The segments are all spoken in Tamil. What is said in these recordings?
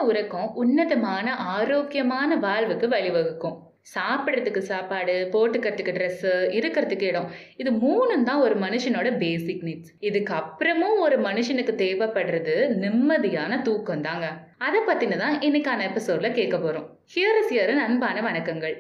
உறக்கம் உன்னதமான ஆரோக்கியமான வாழ்வுக்கு வழிவகுக்கும் சாப்பிட்றதுக்கு சாப்பாடு போட்டுக்கிறதுக்கு ட்ரெஸ்ஸு இருக்கிறதுக்கு இடம் இது மூணும் தான் ஒரு மனுஷனோட பேசிக் நீட்ஸ் இதுக்கு அப்புறமும் ஒரு மனுஷனுக்கு தேவைப்படுறது நிம்மதியான தூக்கம் தாங்க அதை பற்றின தான் இன்னைக்கான எபிசோட்ல கேட்க போகிறோம் ஹியர் இஸ் ஹியரின் அன்பான வணக்கங்கள்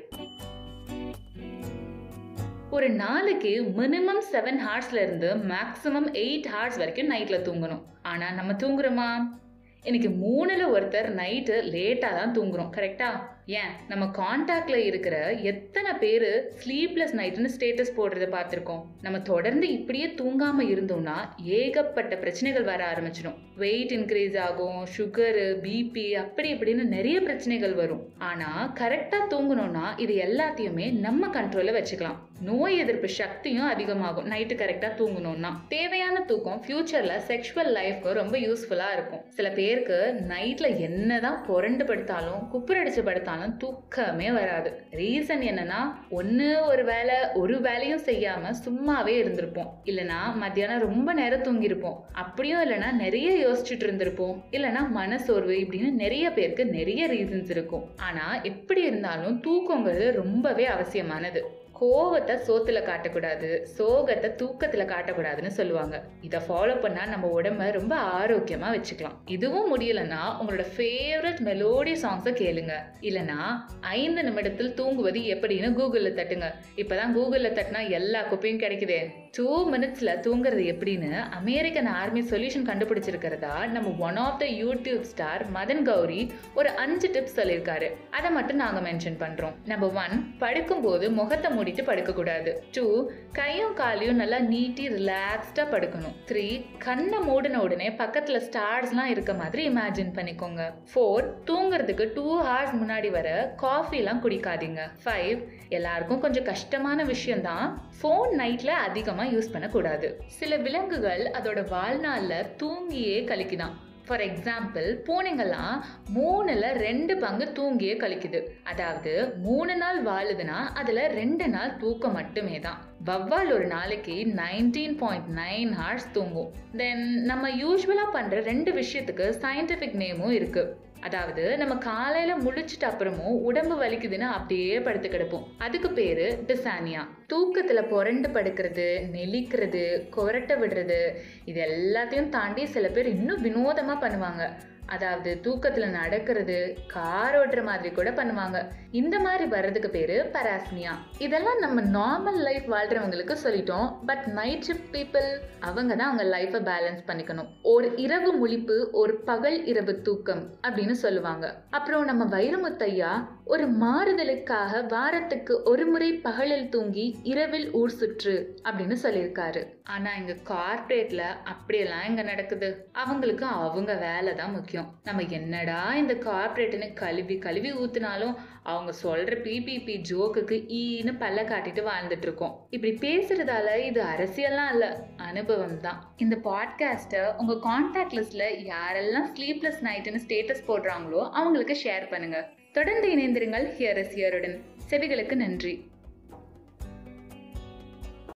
ஒரு நாளைக்கு மினிமம் செவன் ஹார்ஸ்ல இருந்து மேக்ஸிமம் எயிட் ஹார்ஸ் வரைக்கும் நைட்ல தூங்கணும் ஆனா நம்ம தூங்குறோமா இன்னைக்கு மூணுல ஒருத்தர் நைட்டு லேட்டாக தான் தூங்குறோம் கரெக்டா ஏன் நம்ம காண்டாக்ட்ல இருக்கிற எத்தனை பேர் ஸ்லீப்லெஸ் நைட்னு ஸ்டேட்டஸ் போடுறத பார்த்துருக்கோம் நம்ம தொடர்ந்து இப்படியே தூங்காம இருந்தோம்னா ஏகப்பட்ட பிரச்சனைகள் வர ஆரம்பிச்சிடும் வெயிட் இன்க்ரீஸ் ஆகும் சுகரு பிபி அப்படி இப்படின்னு நிறைய பிரச்சனைகள் வரும் ஆனா கரெக்டா தூங்கணும்னா இது எல்லாத்தையுமே நம்ம கண்ட்ரோல்ல வச்சுக்கலாம் நோய் எதிர்ப்பு சக்தியும் அதிகமாகும் நைட்டு கரெக்டா தூங்கணும்னா தேவையான தூக்கம் ஃபியூச்சர்ல செக்ஷுவல் லைஃப்க்கு ரொம்ப யூஸ்ஃபுல்லா இருக்கும் சில பேருக்கு நைட்ல என்னதான் புரண்டு படுத்தாலும் குப்புரடிச்சு படுத்தாலும் தூக்கமே வராது ரீசன் என்னன்னா ஒன்று ஒரு வேலை ஒரு வேலையும் செய்யாம சும்மாவே இருந்திருப்போம் இல்லைனா மத்தியானம் ரொம்ப நேரம் தூங்கியிருப்போம் அப்படியும் இல்லைனா நிறைய யோசிச்சுட்டு இருந்திருப்போம் இல்லைனா மனசோர்வு இப்படின்னு நிறைய பேருக்கு நிறைய ரீசன்ஸ் இருக்கும் ஆனா எப்படி இருந்தாலும் தூக்கங்கிறது ரொம்பவே அவசியமானது கோவத்தை சோத்துல காட்டக்கூடாது சோகத்தை தூக்கத்துல காட்டக்கூடாதுன்னு சொல்லுவாங்க இதை ஃபாலோ பண்ணா நம்ம உடம்ப ரொம்ப ஆரோக்கியமா வச்சுக்கலாம் இதுவும் முடியலன்னா உங்களோட ஃபேவரட் மெலோடி சாங்ஸை கேளுங்க இல்லனா ஐந்து நிமிடத்தில் தூங்குவது எப்படின்னு கூகுள்ல தட்டுங்க இப்பதான் கூகுள்ல தட்டினா எல்லா குப்பையும் கிடைக்குதே டூ மினிட்ஸ்ல தூங்குறது எப்படின்னு அமெரிக்கன் ஆர்மி சொல்யூஷன் கண்டுபிடிச்சிருக்கிறதா நம்ம one of the YouTube star Madan Gowri ஒரு அஞ்சு டிப்ஸ் சொல்லியிருக்காரு அதை மட்டும் நாங்க மென்ஷன் பண்றோம் நம்பர் ஒன் படுக்கும்போது முகத்தை மூடிட்டு படுக்கக்கூடாது டூ கையும் காலையும் நல்லா நீட்டி ரிலாக்ஸ்டாக படுக்கணும் த்ரீ கண்ணை மூடின உடனே பக்கத்தில் ஸ்டார்ஸ்லாம் இருக்க மாதிரி இமேஜின் பண்ணிக்கோங்க ஃபோர் தூங்குறதுக்கு டூ ஹவர்ஸ் முன்னாடி வர காஃபிலாம் குடிக்காதீங்க ஃபைவ் எல்லாருக்கும் கொஞ்சம் கஷ்டமான விஷயம்தான் ஃபோன் நைட்டில் அதிகமாக யூஸ் பண்ணக்கூடாது சில விலங்குகள் அதோட வாழ்நாளில் தூங்கியே கழிக்குதான் ஃபார் எக்ஸாம்பிள் பூனைங்கள்லாம் மூணில் ரெண்டு பங்கு தூங்கியே கழிக்குது அதாவது மூணு நாள் வாழுதுன்னா அதில் ரெண்டு நாள் தூக்கம் மட்டுமே தான் வவ்வால் ஒரு நாளைக்கு நைன்டீன் பாயிண்ட் நைன் ஹார்ஸ் தூங்கும் தென் நம்ம யூஸ்வலாக பண்ணுற ரெண்டு விஷயத்துக்கு சயின்டிஃபிக் நேமும் இருக்குது அதாவது நம்ம காலையில முழிச்சிட்ட அப்புறமும் உடம்பு வலிக்குதுன்னு அப்படியே படுத்து கிடப்போம் அதுக்கு பேரு டிசானியா தூக்கத்துல புரண்டு படுக்கிறது நெளிக்கிறது கொரட்டை விடுறது இது எல்லாத்தையும் தாண்டி சில பேர் இன்னும் வினோதமா பண்ணுவாங்க அதாவது தூக்கத்துல நடக்கிறது கார் ஓட்டுற மாதிரி கூட பண்ணுவாங்க இந்த மாதிரி வர்றதுக்கு பேரு பராஸ்மியா இதெல்லாம் நம்ம நார்மல் லைஃப் வாழ்றவங்களுக்கு சொல்லிட்டோம் பட் நைட் ஷிஃப்ட் பீப்புள் அவங்க தான் அவங்க லைஃப்பை பேலன்ஸ் பண்ணிக்கணும் ஒரு இரவு முழிப்பு ஒரு பகல் இரவு தூக்கம் அப்படின்னு சொல்லுவாங்க அப்புறம் நம்ம வைரமுத்தையா ஒரு மாறுதலுக்காக வாரத்துக்கு ஒரு முறை பகலில் தூங்கி இரவில் ஊர் சுற்று அப்படின்னு சொல்லியிருக்காரு ஆனா இங்க கார்ப்பரேட்ல அப்படியெல்லாம் இங்க நடக்குது அவங்களுக்கு அவங்க வேலை தான் முக்கியம் நம்ம என்னடா இந்த கார்ப்பரேட்னு கழுவி கழுவி ஊத்துனாலும் அவங்க சொல்ற பிபிபி ஜோக்குக்கு ஈன்னு பல்ல காட்டிட்டு வாழ்ந்துட்டு இருக்கோம் இப்படி பேசுறதால இது அரசியல்லாம் இல்ல அனுபவம் தான் இந்த பாட்காஸ்ட்டை உங்க கான்டாக்ட் லிஸ்ட்ல யாரெல்லாம் ஸ்லீப்லெஸ் நைட்னு ஸ்டேட்டஸ் போடுறாங்களோ அவங்களுக்கு ஷேர் பண்ணுங்க தொடர்ந்து இணைந்திருங்கள் ஹியர் இஸ் ஹியருடன் செவிகளுக்கு நன்றி